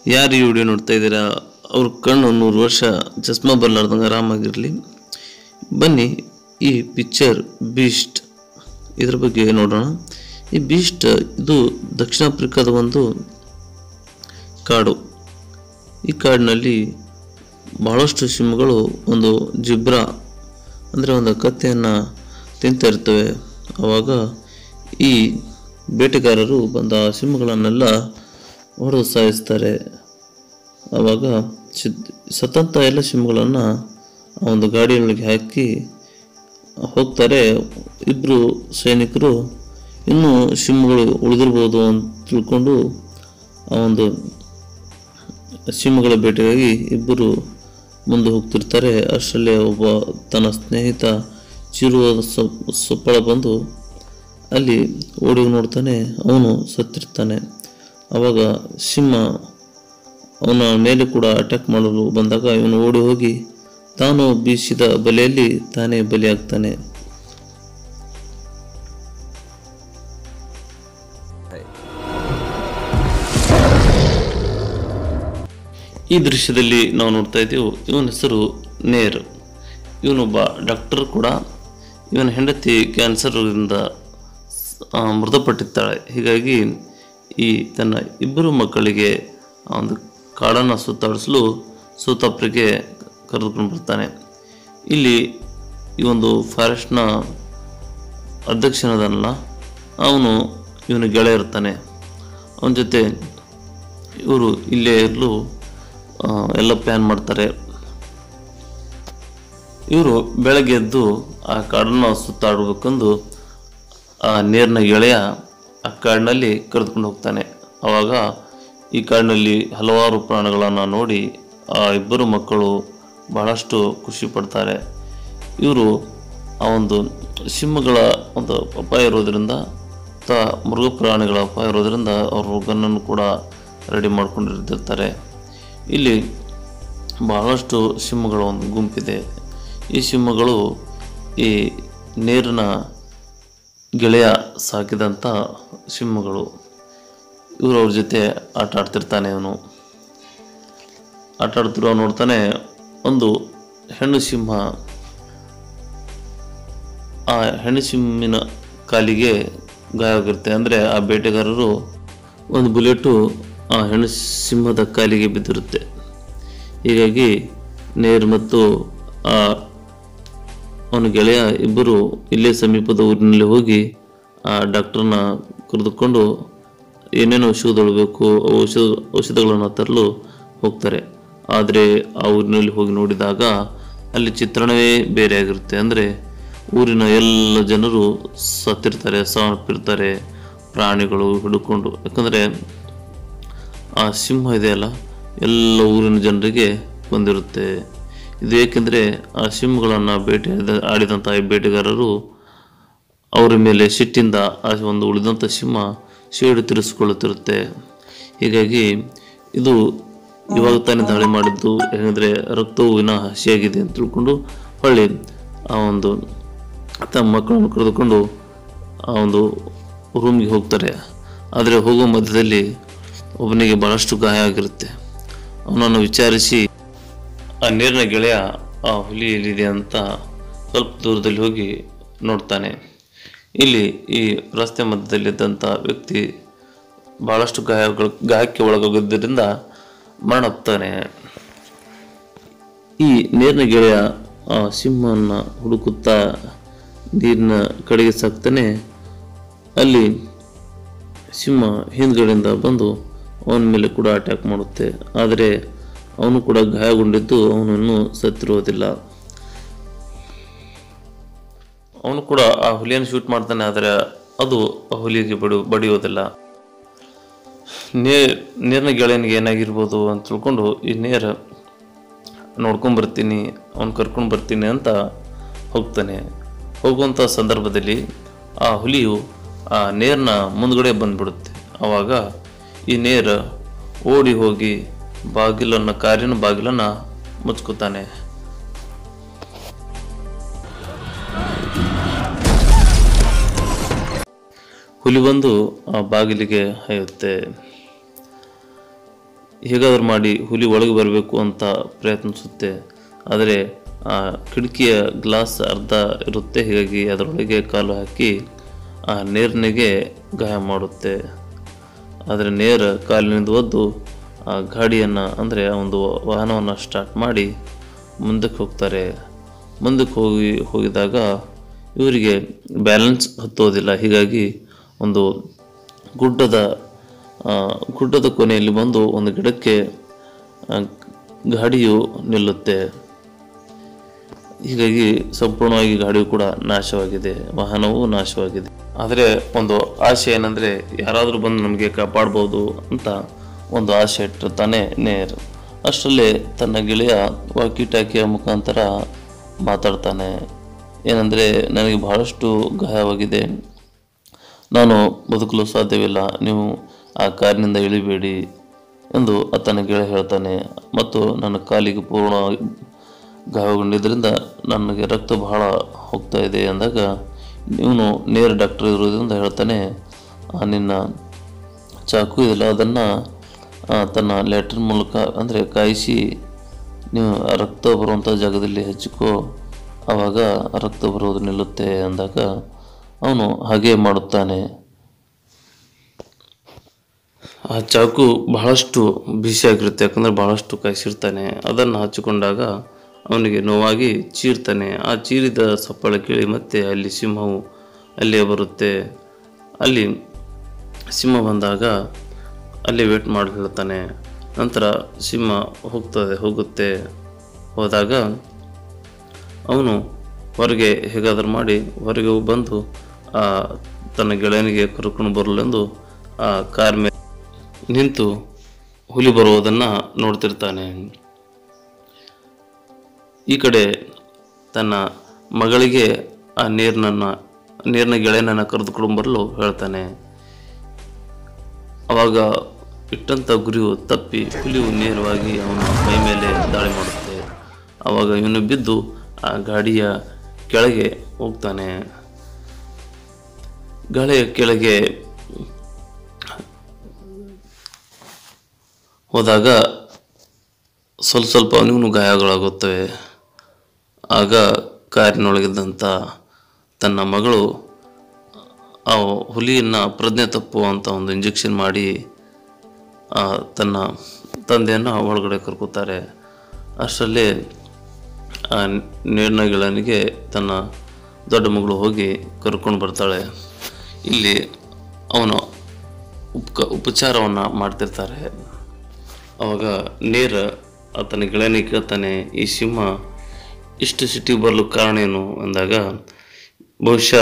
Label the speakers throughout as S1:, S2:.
S1: ಯಾರು ಈ ವಿಡಿಯೋ ನೋಡ್ತಾ ಇದ್ದೀರಾ ಅವ್ರ ಕಣ್ಣು ನೂರು ವರ್ಷ ಚಸ್ಮಾ ಬರಲಾರ್ದಂಗೆ ಆರಾಮಾಗಿರಲಿ ಬನ್ನಿ ಈ ಪಿಕ್ಚರ್ ಬೀಸ್ಟ್ ಇದ್ರ ಬಗ್ಗೆ ನೋಡೋಣ ಈ ಬೀಸ್ಟ್ ಇದು ದಕ್ಷಿಣ ಆಫ್ರಿಕಾದ ಒಂದು ಕಾಡು ಈ ಕಾಡಿನಲ್ಲಿ ಬಹಳಷ್ಟು ಸಿಂಹಗಳು ಒಂದು ಜಿಬ್ರಾ ಅಂದರೆ ಒಂದು ಕತ್ತೆಯನ್ನು ತಿಂತಾ ಇರ್ತವೆ ಆವಾಗ ಈ ಬೇಟೆಗಾರರು ಬಂದ ಆ ಸಿಂಹಗಳನ್ನೆಲ್ಲ ಹೊಡೆದು ಸಾಯಿಸ್ತಾರೆ ಆವಾಗ ಸಿದ್- ಸತ್ತಂತ ಎಲ್ಲ ಸಿಂಹಗಳನ್ನು ಆ ಒಂದು ಗಾಡಿಯೊಳಗೆ ಹಾಕಿ ಹೋಗ್ತಾರೆ ಇಬ್ಬರು ಸೈನಿಕರು ಇನ್ನೂ ಸಿಂಹಗಳು ಉಳಿದಿರ್ಬೋದು ಅಂತ ತಿಳ್ಕೊಂಡು ಆ ಒಂದು ಸಿಂಹಗಳ ಬೇಟೆಗಾಗಿ ಇಬ್ಬರು ಮುಂದೆ ಹೋಗ್ತಿರ್ತಾರೆ ಅಷ್ಟರಲ್ಲೇ ಒಬ್ಬ ತನ್ನ ಸ್ನೇಹಿತ ಚಿರುವ ಸೊಪ್ಪಳ ಬಂದು ಅಲ್ಲಿ ಓಡಿ ನೋಡ್ತಾನೆ ಅವನು ಸತ್ತಿರ್ತಾನೆ ಆವಾಗ ಸಿಂಹ ಅವನ ಮೇಲೆ ಕೂಡ ಅಟ್ಯಾಕ್ ಮಾಡಲು ಬಂದಾಗ ಇವನು ಓಡಿ ಹೋಗಿ ತಾನು ಬೀಸಿದ ಬಲೆಯಲ್ಲಿ ತಾನೇ ಬಲಿಯಾಗ್ತಾನೆ ಈ ದೃಶ್ಯದಲ್ಲಿ ನಾವು ನೋಡ್ತಾ ಇದ್ದೀವಿ ಇವನ ಹೆಸರು ನೇರ್ ಇವನೊಬ್ಬ ಡಾಕ್ಟರ್ ಕೂಡ ಇವನ ಹೆಂಡತಿ ಕ್ಯಾನ್ಸರ್ನಿಂದ ಆ, ಮೃತಪಟ್ಟಿದ್ದಾಳೆ ಹೀಗಾಗಿ ಈ ತನ್ನ ಇಬ್ಬರು ಮಕ್ಕಳಿಗೆ ಆ ಒಂದು ಕಾಡನ್ನು ಸುತ್ತಾಡಿಸಲು ಸೂತಾಪ್ರಿಗೆ ಕರೆದುಕೊಂಡು ಬರ್ತಾನೆ ಇಲ್ಲಿ ಈ ಒಂದು ಫಾರೆಸ್ಟ್ನ ಅಧ್ಯಕ್ಷನದಲ್ಲ ಅವನು ಇವನು ಗೆಳೆಯ ಇರ್ತಾನೆ ಅವನ ಜೊತೆ ಇವರು ಇಲ್ಲೇ ಇರಲು ಆ, ಎಲ್ಲ ಪ್ಲ್ಯಾನ್ ಮಾಡ್ತಾರೆ ಇವರು ಬೆಳಗ್ಗೆ ಎದ್ದು ಆ ಕಾಡನ್ನು ಸುತ್ತಾಡಬೇಕೆಂದು ಆ ನೇರ್ನ ಗೆಳೆಯ ಆ ಕಾಡಿನಲ್ಲಿ ಕರೆದುಕೊಂಡು ಹೋಗ್ತಾನೆ ಆವಾಗ ಈ ಕಾಡಿನಲ್ಲಿ ಹಲವಾರು ಪ್ರಾಣಿಗಳನ್ನು ನೋಡಿ ಆ ಇಬ್ಬರು ಮಕ್ಕಳು ಬಹಳಷ್ಟು ಖುಷಿ ಪಡ್ತಾರೆ ಇವರು ಆ ಒಂದು ಸಿಂಹಗಳ ಒಂದು ಅಪಾಯ ಇರೋದ್ರಿಂದ ಅಥವಾ ಮೃಗ ಪ್ರಾಣಿಗಳ ಅಪಾಯ ಇರೋದ್ರಿಂದ ಅವರು ಗನ್ನನ್ನು ಕೂಡ ರೆಡಿ ಮಾಡ್ಕೊಂಡಿರ್ತಿರ್ತಾರೆ ಇಲ್ಲಿ ಬಹಳಷ್ಟು ಸಿಂಹಗಳ ಒಂದು ಗುಂಪಿದೆ ಈ ಸಿಂಹಗಳು ಈ ನೀರಿನ ಗೆಳೆಯ ಸಾಕಿದಂಥ ಸಿಂಹಗಳು ಇವರು ಅವ್ರ ಜೊತೆ ಆಟ ಆಡ್ತಿರ್ತಾನೆ ಅವನು ಆಟ ಆಡ್ತಿರೋ ನೋಡ್ತಾನೆ ಒಂದು ಹೆಣ್ಣು ಸಿಂಹ ಆ ಹೆಣ್ಣು ಸಿಂಹಿನ ಕಾಲಿಗೆ ಗಾಯವಾಗಿರುತ್ತೆ ಅಂದರೆ ಆ ಬೇಟೆಗಾರರು ಒಂದು ಬುಲೆಟು ಆ ಹೆಣ್ಣು ಸಿಂಹದ ಕಾಲಿಗೆ ಬಿದ್ದಿರುತ್ತೆ ಹೀಗಾಗಿ ನೇರ್ ಮತ್ತು ಆ ಅವನ ಗೆಳೆಯ ಇಬ್ಬರು ಇಲ್ಲೇ ಸಮೀಪದ ಊರಿನಲ್ಲಿ ಹೋಗಿ ಆ ಡಾಕ್ಟರ್ನ ಕರೆದುಕೊಂಡು ಏನೇನು ಔಷಧಗಳು ಬೇಕು ಆ ಔಷಧ ಔಷಧಗಳನ್ನು ತರಲು ಹೋಗ್ತಾರೆ ಆದರೆ ಆ ಊರಿನಲ್ಲಿ ಹೋಗಿ ನೋಡಿದಾಗ ಅಲ್ಲಿ ಚಿತ್ರಣವೇ ಬೇರೆ ಆಗಿರುತ್ತೆ ಅಂದರೆ ಊರಿನ ಎಲ್ಲ ಜನರು ಸತ್ತಿರ್ತಾರೆ ಸಾವನ್ನಪ್ಪಿರ್ತಾರೆ ಪ್ರಾಣಿಗಳು ಹಿಡ್ಕೊಂಡು ಯಾಕಂದರೆ ಆ ಸಿಂಹ ಇದೆಯಲ್ಲ ಎಲ್ಲ ಊರಿನ ಜನರಿಗೆ ಬಂದಿರುತ್ತೆ ಇದು ಏಕೆಂದರೆ ಆ ಸಿಂಹಗಳನ್ನು ಬೇಟೆ ಆಡಿದಂಥ ಈ ಬೇಟೆಗಾರರು ಅವರ ಮೇಲೆ ಸಿಟ್ಟಿಂದ ಆ ಒಂದು ಉಳಿದಂಥ ಸಿಂಹ ಸೇಡು ತೀರಿಸಿಕೊಳ್ಳುತ್ತಿರುತ್ತೆ ಹೀಗಾಗಿ ಇದು ಇವಾಗ ತಾನೇ ದಾಳಿ ಮಾಡಿದ್ದು ಏಕೆಂದರೆ ರಕ್ತವು ವಿನ ಹಸಿಯಾಗಿದೆ ಅಂತ ತಿಳ್ಕೊಂಡು ಹೊಳ್ಳಿ ಆ ಒಂದು ತಮ್ಮ ಮಕ್ಕಳನ್ನು ಕರೆದುಕೊಂಡು ಆ ಒಂದು ರೂಮ್ಗೆ ಹೋಗ್ತಾರೆ ಆದರೆ ಹೋಗೋ ಮಧ್ಯದಲ್ಲಿ ಒಬ್ಬನಿಗೆ ಬಹಳಷ್ಟು ಗಾಯ ಆಗಿರುತ್ತೆ ಅವನನ್ನು ವಿಚಾರಿಸಿ ಆ ನೀರಿನ ಗೆಳೆಯ ಆ ಹುಲಿ ಎಲ್ಲಿದೆ ಅಂತ ಸ್ವಲ್ಪ ದೂರದಲ್ಲಿ ಹೋಗಿ ನೋಡ್ತಾನೆ ಇಲ್ಲಿ ಈ ರಸ್ತೆ ಮಧ್ಯದಲ್ಲಿದ್ದಂಥ ವ್ಯಕ್ತಿ ಬಹಳಷ್ಟು ಗಾಯಗಳು ಗಾಯಕ್ಕೆ ಒಳಗೋಗಿದ್ದರಿಂದ ಮರಣಪ್ತಾನೆ ಈ ನೀರಿನ ಗೆಳೆಯ ಆ ಸಿಂಹವನ್ನು ಹುಡುಕುತ್ತಾ ನೀರಿನ ಕಡೆಗೆ ಸಾಕ್ತಾನೆ ಅಲ್ಲಿ ಸಿಂಹ ಹಿಂದ್ಗಡೆಯಿಂದ ಬಂದು ಅವನ ಮೇಲೆ ಕೂಡ ಅಟ್ಯಾಕ್ ಮಾಡುತ್ತೆ ಆದರೆ ಅವನು ಕೂಡ ಗಾಯಗೊಂಡಿದ್ದು ಅವನು ಇನ್ನೂ ಸತ್ತಿರುವುದಿಲ್ಲ ಅವನು ಕೂಡ ಆ ಹುಲಿಯನ್ನು ಶೂಟ್ ಮಾಡ್ತಾನೆ ಆದರೆ ಅದು ಆ ಹುಲಿಗೆ ಬಡಿ ಬಡಿಯೋದಿಲ್ಲ ನೇ ನೇರ್ನ ಗೆಳೆಯನಿಗೆ ಏನಾಗಿರ್ಬೋದು ಅಂತ ತಿಳ್ಕೊಂಡು ಈ ನೇರ ನೋಡ್ಕೊಂಬರ್ತೀನಿ ಅವ್ನು ಕರ್ಕೊಂಡು ಬರ್ತೀನಿ ಅಂತ ಹೋಗ್ತಾನೆ ಹೋಗುವಂಥ ಸಂದರ್ಭದಲ್ಲಿ ಆ ಹುಲಿಯು ಆ ನೇರ್ನ ಮುಂದ್ಗಡೆ ಬಂದ್ಬಿಡುತ್ತೆ ಆವಾಗ ಈ ನೇರ ಓಡಿ ಹೋಗಿ ಬಾಗಿಲನ್ನು ಕಾರಿನ ಬಾಗಿಲನ್ನು ಮುಚ್ಕೋತಾನೆ ಹುಲಿ ಬಂದು ಆ ಬಾಗಿಲಿಗೆ ಹಾಯುತ್ತೆ ಹೇಗಾದರೂ ಮಾಡಿ ಹುಲಿ ಒಳಗೆ ಬರಬೇಕು ಅಂತ ಪ್ರಯತ್ನಿಸುತ್ತೆ ಆದರೆ ಆ ಕಿಟಕಿಯ ಗ್ಲಾಸ್ ಅರ್ಧ ಇರುತ್ತೆ ಹೀಗಾಗಿ ಅದರೊಳಗೆ ಕಾಲು ಹಾಕಿ ಆ ನೇರನೆಗೆ ಗಾಯ ಮಾಡುತ್ತೆ ಆದರೆ ನೇರ ಕಾಲಿನಿಂದ ಒದ್ದು ಆ ಗಾಡಿಯನ್ನು ಅಂದರೆ ಆ ಒಂದು ವಾಹನವನ್ನು ಸ್ಟಾರ್ಟ್ ಮಾಡಿ ಮುಂದಕ್ಕೆ ಹೋಗ್ತಾರೆ ಮುಂದಕ್ಕೆ ಹೋಗಿ ಹೋಗಿದಾಗ ಇವರಿಗೆ ಬ್ಯಾಲೆನ್ಸ್ ಹತ್ತೋದಿಲ್ಲ ಹೀಗಾಗಿ ಒಂದು ಗುಡ್ಡದ ಆ, ಗುಡ್ಡದ ಕೊನೆಯಲ್ಲಿ ಬಂದು ಒಂದು ಗಿಡಕ್ಕೆ ಆ, ಗಾಡಿಯು ನಿಲ್ಲುತ್ತೆ ಹೀಗಾಗಿ ಸಂಪೂರ್ಣವಾಗಿ ಗಾಡಿಯು ಕೂಡ ನಾಶವಾಗಿದೆ ವಾಹನವೂ ನಾಶವಾಗಿದೆ ಆದರೆ ಒಂದು ಆಸೆ ಏನಂದರೆ ಯಾರಾದರೂ ಬಂದು ನಮಗೆ ಕಾಪಾಡ್ಬೋದು ಅಂತ ಒಂದು ಆಸೆ ಇಟ್ಟಿರ್ತಾನೆ ನೇರ್ ಅಷ್ಟರಲ್ಲೇ ತನ್ನ ಗೆಳೆಯ ವಾಕಿ ಟಾಕಿಯ ಮುಖಾಂತರ ಮಾತಾಡ್ತಾನೆ ಏನಂದರೆ ನನಗೆ ಬಹಳಷ್ಟು ಗಾಯವಾಗಿದೆ ನಾನು ಬದುಕಲು ಸಾಧ್ಯವಿಲ್ಲ ನೀವು ಆ ಕಾರಿನಿಂದ ಇಳಿಬೇಡಿ ಎಂದು ಆತನ ಗೆಳೆಯ ಹೇಳ್ತಾನೆ ಮತ್ತು ನನ್ನ ಕಾಲಿಗೆ ಪೂರ್ಣ ಗಾಯಗೊಂಡಿದ್ದರಿಂದ ನನಗೆ ರಕ್ತ ಬಹಳ ಹೋಗ್ತಾ ಇದೆ ಅಂದಾಗ ಇವನು ನೇರ ಡಾಕ್ಟರ್ ಇರೋದ್ರಿಂದ ಹೇಳ್ತಾನೆ "ಆ, ನಿನ್ನ ಚಾಕು ಇದೆಯಲ್ಲ ಅದನ್ನು ತನ್ನ ಲೆಟ್ರಿನ್ ಮೂಲಕ ಅಂದರೆ ಕಾಯಿಸಿ ನೀವು ಆ ರಕ್ತ ಬರುವಂಥ ಜಾಗದಲ್ಲಿ ಹಚ್ಚಿಕೋ ಆವಾಗ ರಕ್ತ ಬರೋದು ನಿಲ್ಲುತ್ತೆ ಅಂದಾಗ ಅವನು ಹಾಗೆ ಮಾಡುತ್ತಾನೆ ಆ ಚಾಕು ಬಹಳಷ್ಟು ಬಿಸಿಯಾಗಿರುತ್ತೆ ಯಾಕಂದರೆ ಬಹಳಷ್ಟು ಕಾಯಿಸಿರ್ತಾನೆ ಅದನ್ನು ಹಚ್ಚಿಕೊಂಡಾಗ ಅವನಿಗೆ ನೋವಾಗಿ ಚೀರ್ತಾನೆ ಆ ಚೀರಿದ ಸಪ್ಪಳ ಕೇಳಿ ಮತ್ತೆ ಅಲ್ಲಿ ಸಿಂಹವು ಅಲ್ಲೇ ಬರುತ್ತೆ ಅಲ್ಲಿ ಸಿಂಹ ಬಂದಾಗ ಅಲ್ಲಿ ವೇಟ್ ಮಾಡಿ ಹೇಳ್ತಾನೆ ನಂತರ ಸಿಂಹ ಹೋಗ್ತದೆ ಹೋಗುತ್ತೆ ಹೋದಾಗ ಅವನು ಹೊರಗೆ ಹೇಗಾದರೂ ಮಾಡಿ ಹೊರಗೆ ಬಂದು ಆ ತನ್ನ ಗೆಳೆಯನಿಗೆ ಕರ್ಕೊಂಡು ಬರಲೆಂದು ಆ ಕಾರ್ ಮೇಲೆ ನಿಂತು ಹುಲಿ ಬರುವುದನ್ನು ನೋಡ್ತಿರ್ತಾನೆ ಈ ಕಡೆ ತನ್ನ ಮಗಳಿಗೆ ಆ ನೀರಿನನ್ನು ನೀರಿನ ಗೆಳೆಯನನ್ನು ಕರೆದುಕೊಂಡು ಬರಲು ಹೇಳ್ತಾನೆ ಅವಾಗ ಇಟ್ಟಂಥ ಗುರಿಯು ತಪ್ಪಿ ಹುಲಿಯು ನೇರವಾಗಿ ಅವನ ಮೈ ಮೇಲೆ ದಾಳಿ ಮಾಡುತ್ತೆ ಅವಾಗ ಇವನು ಬಿದ್ದು ಆ ಗಾಡಿಯ ಕೆಳಗೆ ಹೋಗ್ತಾನೆ ಗಾಳಿಯ ಕೆಳಗೆ ಹೋದಾಗ ಸ್ವಲ್ಪ ಸ್ವಲ್ಪ ಅವನಿಗೂ ಗಾಯಗಳಾಗುತ್ತವೆ ಆಗ ಕಾರಿನೊಳಗಿದ್ದಂಥ ತನ್ನ ಮಗಳು ಆ ಹುಲಿಯನ್ನು ಪ್ರಜ್ಞೆ ತಪ್ಪುವಂಥ ಒಂದು ಇಂಜೆಕ್ಷನ್ ಮಾಡಿ ಆ, ತನ್ನ ತಂದೆಯನ್ನು ಒಳಗಡೆ ಕರ್ಕೋತಾರೆ ಅಷ್ಟರಲ್ಲಿ ಆ ನೇರ್ನ ಗೆಳನಿಗೆ ತನ್ನ ದೊಡ್ಡ ಮಗಳು ಹೋಗಿ ಕರ್ಕೊಂಡು ಬರ್ತಾಳೆ ಇಲ್ಲಿ ಅವನು ಉಪಕ ಉಪಚಾರವನ್ನು ಮಾಡ್ತಿರ್ತಾರೆ ಅವಾಗ ನೇರ ಆತನ ಗೆಳೆಯನಿಗೆ ಕೇಳ್ತಾನೆ ಈ ಸಿಂಹ ಇಷ್ಟು ಸಿಟಿಗೆ ಬರಲು ಕಾರಣ ಏನು ಅಂದಾಗ ಬಹುಶಃ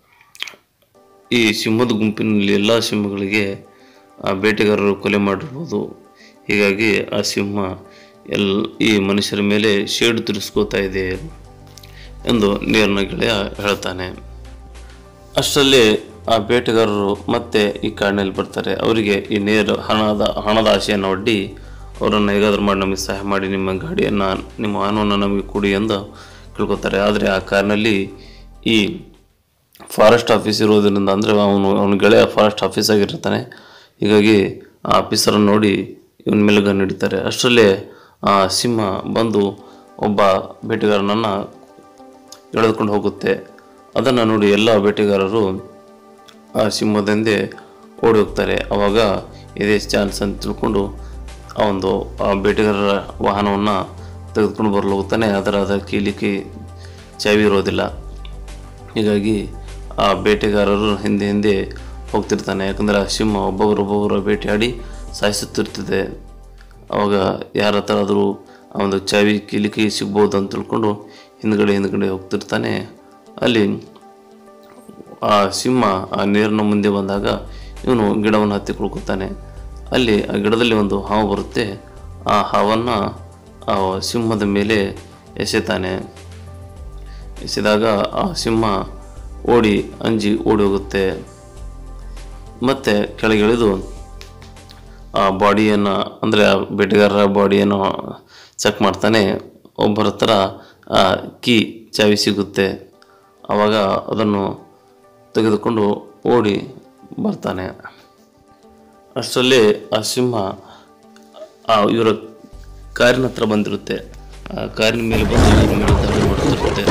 S1: ಈ ಸಿಂಹದ ಗುಂಪಿನಲ್ಲಿ ಎಲ್ಲ ಸಿಂಹಗಳಿಗೆ ಆ ಬೇಟೆಗಾರರು ಕೊಲೆ ಮಾಡಿರ್ಬೋದು ಹೀಗಾಗಿ ಆ ಸಿಂಹ ಎಲ್ ಈ ಮನುಷ್ಯರ ಮೇಲೆ ಶೇಡು ತಿರ್ಸ್ಕೋತಾ ಇದೆ ಎಂದು ನೇರನ ಗೆಳೆಯ ಹೇಳ್ತಾನೆ ಅಷ್ಟರಲ್ಲಿ ಆ ಬೇಟೆಗಾರರು ಮತ್ತೆ ಈ ಕಾಡಿನಲ್ಲಿ ಬರ್ತಾರೆ ಅವರಿಗೆ ಈ ನೇರ ಹಣದ ಹಣದ ಆಶೆಯನ್ನು ಒಡ್ಡಿ ಅವರನ್ನು ಹೇಗಾದ್ರೂ ಮಾಡಿ ನಮಗೆ ಸಹಾಯ ಮಾಡಿ ನಿಮ್ಮ ಗಾಡಿಯನ್ನು ನಿಮ್ಮ ವಾಹನವನ್ನು ನಮಗೆ ಕೊಡಿ ಎಂದು ಕೇಳ್ಕೊತಾರೆ ಆದರೆ ಆ ಕಾರಿನಲ್ಲಿ ಈ ಫಾರೆಸ್ಟ್ ಆಫೀಸ್ ಇರೋದ್ರಿಂದ ಅಂದರೆ ಅವನು ಅವನ ಗೆಳೆಯ ಫಾರೆಸ್ಟ್ ಆಫೀಸ್ ಆಗಿರ್ತಾನೆ ಹೀಗಾಗಿ ಆ ಆಫೀಸರನ್ನು ನೋಡಿ ಇವನ ಮೇಲೆ ಗನ್ ಹಿಡಿತಾರೆ ಅಷ್ಟರಲ್ಲೇ ಆ ಸಿಂಹ ಬಂದು ಒಬ್ಬ ಬೇಟೆಗಾರನನ್ನು ಎಳೆದುಕೊಂಡು ಹೋಗುತ್ತೆ ಅದನ್ನು ನೋಡಿ ಎಲ್ಲ ಬೇಟೆಗಾರರು ಆ ಸಿಂಹದಿಂದೆ ಓಡಿ ಹೋಗ್ತಾರೆ ಅವಾಗ ಇದೇ ಚಾನ್ಸ್ ಅಂತ ತಿಳ್ಕೊಂಡು ಆ ಒಂದು ಆ ಬೇಟೆಗಾರರ ವಾಹನವನ್ನು ತೆಗೆದುಕೊಂಡು ಬರಲು ಹೋಗ್ತಾನೆ ಅದರ ಅದರ ಕೀಲಿಕ್ಕೆ ಚಾವಿ ಇರೋದಿಲ್ಲ ಹೀಗಾಗಿ ಆ ಬೇಟೆಗಾರರು ಹಿಂದೆ ಹಿಂದೆ ಹೋಗ್ತಿರ್ತಾನೆ ಯಾಕಂದರೆ ಆ ಸಿಂಹ ಒಬ್ಬೊಬ್ಬರು ಒಬ್ಬೊಬ್ಬರ ಬೇಟೆಯಾಡಿ ಸಾಯಿಸುತ್ತಿರ್ತದೆ ಅವಾಗ ಯಾರ ಹತ್ರ ಆದರೂ ಆ ಒಂದು ಚಾವಿ ಕೀಲಿಕೆ ಸಿಗ್ಬೋದು ಅಂತ ತಿಳ್ಕೊಂಡು ಹಿಂದ್ಗಡೆ ಹಿಂದ್ಗಡೆ ಹೋಗ್ತಿರ್ತಾನೆ ಅಲ್ಲಿ ಆ ಸಿಂಹ ಆ ನೀರಿನ ಮುಂದೆ ಬಂದಾಗ ಇವನು ಗಿಡವನ್ನು ಹತ್ತಿ ಕುಳ್ಕೊತಾನೆ ಅಲ್ಲಿ ಆ ಗಿಡದಲ್ಲಿ ಒಂದು ಹಾವು ಬರುತ್ತೆ ಆ ಹಾವನ್ನು ಆ ಸಿಂಹದ ಮೇಲೆ ಎಸೆತಾನೆ ಎಸೆದಾಗ ಆ ಸಿಂಹ ಓಡಿ ಅಂಜಿ ಓಡಿ ಹೋಗುತ್ತೆ ಮತ್ತೆ ಕೆಳಗಿಳಿದು ಆ ಬಾಡಿಯನ್ನು ಅಂದರೆ ಆ ಬೇಟೆಗಾರರ ಬಾಡಿಯನ್ನು ಚೆಕ್ ಮಾಡ್ತಾನೆ ಒಬ್ಬರ ಹತ್ರ ಆ ಕೀ ಚಾವಿ ಸಿಗುತ್ತೆ ಆವಾಗ ಅದನ್ನು ತೆಗೆದುಕೊಂಡು ಓಡಿ ಬರ್ತಾನೆ ಅಷ್ಟರಲ್ಲಿ ಆ ಸಿಂಹ ಆ ಇವರ ಕಾರಿನ ಹತ್ರ ಬಂದಿರುತ್ತೆ ಆ ಕಾರಿನ ಮೇಲೆ ಬಂದು ಇವ್ರ ಮೇಲೆ ದಾಳಿ ಮಾಡುತ್ತಿರುತ್ತೆ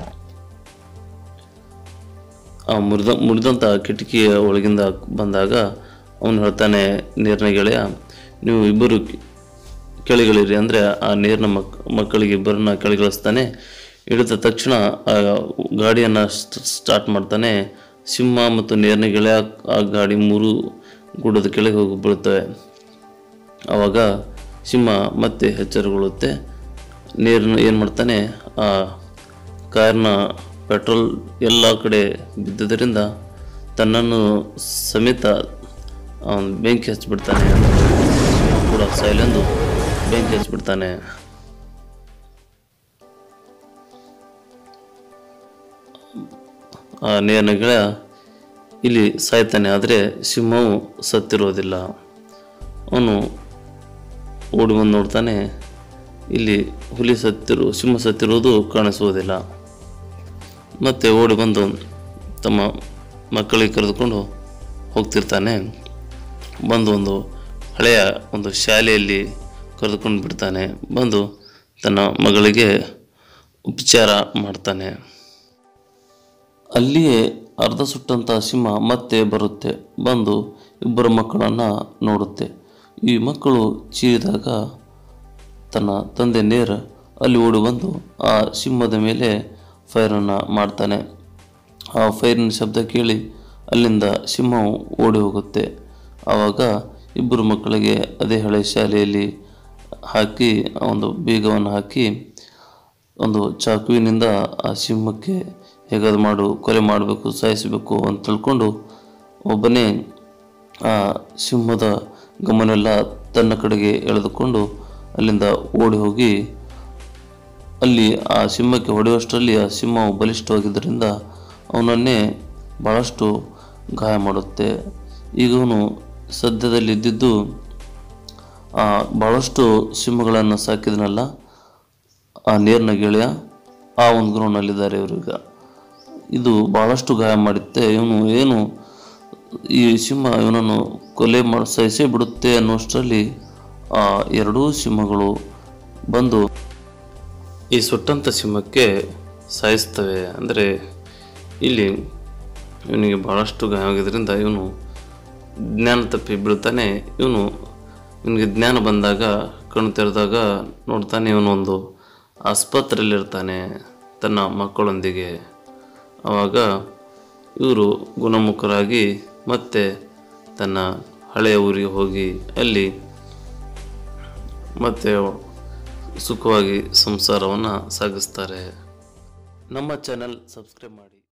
S1: ಆ ಮುರಿದ ಮುರಿದಂಥ ಕಿಟಕಿಯ ಒಳಗಿಂದ ಬಂದಾಗ ಅವನು ಹೇಳ್ತಾನೆ ನೀರಿನ ಗೆಳೆಯ ನೀವು ಇಬ್ಬರು ಕಿ- ಕೆಳಗಿಳಿರಿ ಅಂದರೆ ಆ ನೀರಿನ ಮಕ್ ಮಕ್ಕಳಿಗೆ ಇಬ್ಬರನ್ನ ಕೆಳಗಿಳಿಸ್ತಾನೆ ಇಳಿದ ತಕ್ಷಣ ಆ ಗಾಡಿಯನ್ನು ಸ್ಟಾರ್ಟ್ ಮಾಡ್ತಾನೆ ಸಿಂಹ ಮತ್ತು ನೀರಿನ ಗೆಳೆಯ ಆ ಗಾಡಿ ಮೂರು ಗುಡ್ಡದ ಕೆಳಗೆ ಹೋಗಿ ಬೀಳುತ್ತವೆ ಆವಾಗ ಸಿಂಹ ಮತ್ತೆ ಎಚ್ಚರಗೊಳ್ಳುತ್ತೆ ನೀರನ್ನು ಏನು ಮಾಡ್ತಾನೆ ಆ ಕಾರ್ನ ಪೆಟ್ರೋಲ್ ಎಲ್ಲ ಕಡೆ ಬಿದ್ದುದರಿಂದ ತನ್ನನ್ನು ಸಮೇತ ಅವನು ಬೆಂಕಿ ಹಚ್ಚಿಬಿಡ್ತಾನೆ ಸಿಂಹ ಕೂಡ ಸಾಯಲೆಂದು ಬೆಂಕಿ ಹಚ್ಚಿಬಿಡ್ತಾನೆ ಆ ನೇರನ ಗೆಳೆಯ ಇಲ್ಲಿ ಸಾಯ್ತಾನೆ ಆದರೆ ಸಿಂಹವು ಸತ್ತಿರೋದಿಲ್ಲ ಅವನು ಓಡಿ ಬಂದು ನೋಡ್ತಾನೆ ಇಲ್ಲಿ ಹುಲಿ ಸತ್ತಿರು ಸಿಂಹ ಸತ್ತಿರುವುದು ಕಾಣಿಸುವುದಿಲ್ಲ ಮತ್ತೆ ಓಡಿ ಬಂದು ತಮ್ಮ ಮಕ್ಕಳಿಗೆ ಕರೆದುಕೊಂಡು ಹೋಗ್ತಿರ್ತಾನೆ ಬಂದು ಒಂದು ಹಳೆಯ ಒಂದು ಶಾಲೆಯಲ್ಲಿ ಕರೆದುಕೊಂಡು ಬಿಡ್ತಾನೆ ಬಂದು ತನ್ನ ಮಗಳಿಗೆ ಉಪಚಾರ ಮಾಡ್ತಾನೆ ಅಲ್ಲಿಯೇ ಅರ್ಧ ಸುಟ್ಟಂಥ ಸಿಂಹ ಮತ್ತೆ ಬರುತ್ತೆ ಬಂದು ಇಬ್ಬರು ಮಕ್ಕಳನ್ನು ನೋಡುತ್ತೆ ಈ ಮಕ್ಕಳು ಚೀರಿದಾಗ ತನ್ನ ತಂದೆ ನೇರ ಅಲ್ಲಿ ಓಡಿ ಬಂದು ಆ ಸಿಂಹದ ಮೇಲೆ ಫೈರನ್ನು ಮಾಡ್ತಾನೆ ಆ ಫೈರಿನ ಶಬ್ದ ಕೇಳಿ ಅಲ್ಲಿಂದ ಸಿಂಹವು ಓಡಿ ಹೋಗುತ್ತೆ ಆವಾಗ ಇಬ್ಬರು ಮಕ್ಕಳಿಗೆ ಅದೇ ಹಳೆ ಶಾಲೆಯಲ್ಲಿ ಹಾಕಿ ಆ ಒಂದು ಬೀಗವನ್ನು ಹಾಕಿ ಒಂದು ಚಾಕುವಿನಿಂದ ಆ ಸಿಂಹಕ್ಕೆ ಹೇಗಾದ್ರು ಮಾಡು ಕೊಲೆ ಮಾಡಬೇಕು ಸಾಯಿಸಬೇಕು ಅಂತ ತಿಳ್ಕೊಂಡು ಒಬ್ಬನೇ ಆ ಸಿಂಹದ ಗಮನೆಲ್ಲ ತನ್ನ ಕಡೆಗೆ ಎಳೆದುಕೊಂಡು ಅಲ್ಲಿಂದ ಓಡಿ ಹೋಗಿ ಅಲ್ಲಿ ಆ ಸಿಂಹಕ್ಕೆ ಹೊಡೆಯುವಷ್ಟರಲ್ಲಿ ಆ ಸಿಂಹವು ಬಲಿಷ್ಠವಾಗಿದ್ದರಿಂದ ಅವನನ್ನೇ ಭಾಳಷ್ಟು ಗಾಯ ಮಾಡುತ್ತೆ ಈಗ ಅವನು ಸದ್ಯದಲ್ಲಿ ಇದ್ದಿದ್ದು ಆ ಭಾಳಷ್ಟು ಸಿಂಹಗಳನ್ನು ಸಾಕಿದನಲ್ಲ ಆ ನೇರ್ನ ಗೆಳೆಯ ಆ ಒಂದು ಗ್ರೌಂಡ್ನಲ್ಲಿದ್ದಾರೆ ಇವರೀಗ ಇದು ಭಾಳಷ್ಟು ಗಾಯ ಮಾಡುತ್ತೆ ಇವನು ಏನು ಈ ಸಿಂಹ ಇವನನ್ನು ಕೊಲೆ ಮಾಡಿ ಸಹಿಸೇ ಬಿಡುತ್ತೆ ಅನ್ನೋಷ್ಟರಲ್ಲಿ ಆ ಎರಡೂ ಸಿಂಹಗಳು ಬಂದು ಈ ಸುಟ್ಟಂಥ ಸಿಂಹಕ್ಕೆ ಸಾಯಿಸ್ತವೆ ಅಂದರೆ ಇಲ್ಲಿ ಇವನಿಗೆ ಭಾಳಷ್ಟು ಗಾಯ ಆಗಿದ್ದರಿಂದ ಇವನು ಜ್ಞಾನ ತಪ್ಪಿ ಬೀಳ್ತಾನೆ ಇವನು ಇವನಿಗೆ ಜ್ಞಾನ ಬಂದಾಗ ಕಣ್ಣು ತೆರೆದಾಗ ನೋಡ್ತಾನೆ ಇವನೊಂದು ಆಸ್ಪತ್ರೆಯಲ್ಲಿರ್ತಾನೆ ತನ್ನ ಮಕ್ಕಳೊಂದಿಗೆ ಆವಾಗ ಇವರು ಗುಣಮುಖರಾಗಿ ಮತ್ತೆ ತನ್ನ ಹಳೆಯ ಊರಿಗೆ ಹೋಗಿ ಅಲ್ಲಿ ಮತ್ತೆ ಸುಖವಾಗಿ ಸಂಸಾರವನ್ನು ಸಾಗಿಸ್ತಾರೆ ನಮ್ಮ ಚಾನಲ್ ಸಬ್ಸ್ಕ್ರೈಬ್ ಮಾಡಿ